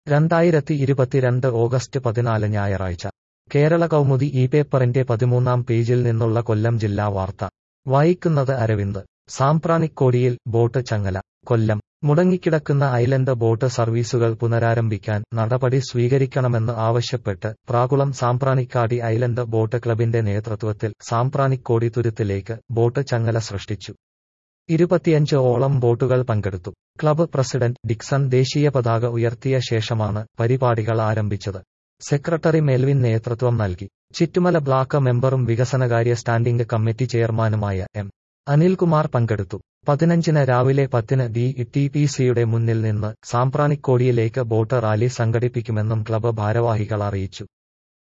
രണ്ടായിരത്തി ഇരുപത്തിരണ്ട് ഓഗസ്റ്റ് പതിനാല് ഞായറാഴ്ച കേരള കൗമുദി ഈ പേപ്പറിന്റെ പതിമൂന്നാം പേജിൽ നിന്നുള്ള കൊല്ലം ജില്ലാ വാർത്ത വായിക്കുന്നത് അരവിന്ദ് സാമ്പ്രാണിക്കോടിയിൽ ബോട്ട് ചങ്ങല കൊല്ലം മുടങ്ങിക്കിടക്കുന്ന ഐലൻഡ് ബോട്ട് സർവീസുകൾ പുനരാരംഭിക്കാൻ നടപടി സ്വീകരിക്കണമെന്ന് ആവശ്യപ്പെട്ട് പ്രാകുളം സാമ്പ്രാണിക്കാടി ഐലൻഡ് ബോട്ട് ക്ലബിന്റെ നേതൃത്വത്തിൽ സാമ്പ്രാണിക്കോടി തുരുത്തിലേക്ക് ബോട്ട് ചങ്ങല സൃഷ്ടിച്ചു ഇരുപത്തിയഞ്ച് ഓളം ബോട്ടുകൾ പങ്കെടുത്തു ക്ലബ്ബ് പ്രസിഡന്റ് ഡിക്സൺ ദേശീയ പതാക ഉയർത്തിയ ശേഷമാണ് പരിപാടികൾ ആരംഭിച്ചത് സെക്രട്ടറി മെൽവിൻ നേതൃത്വം നൽകി ചിറ്റുമല ബ്ലോക്ക് മെമ്പറും വികസനകാര്യ സ്റ്റാൻഡിംഗ് കമ്മിറ്റി ചെയർമാനുമായ എം അനിൽകുമാർ പങ്കെടുത്തു പതിനഞ്ചിന് രാവിലെ പത്തിന് ഡി ടി പി സിയുടെ മുന്നിൽ നിന്ന് സാമ്പ്രാണിക്കോടിയിലേക്ക് ബോട്ട് റാലി സംഘടിപ്പിക്കുമെന്നും ക്ലബ്ബ് ഭാരവാഹികൾ അറിയിച്ചു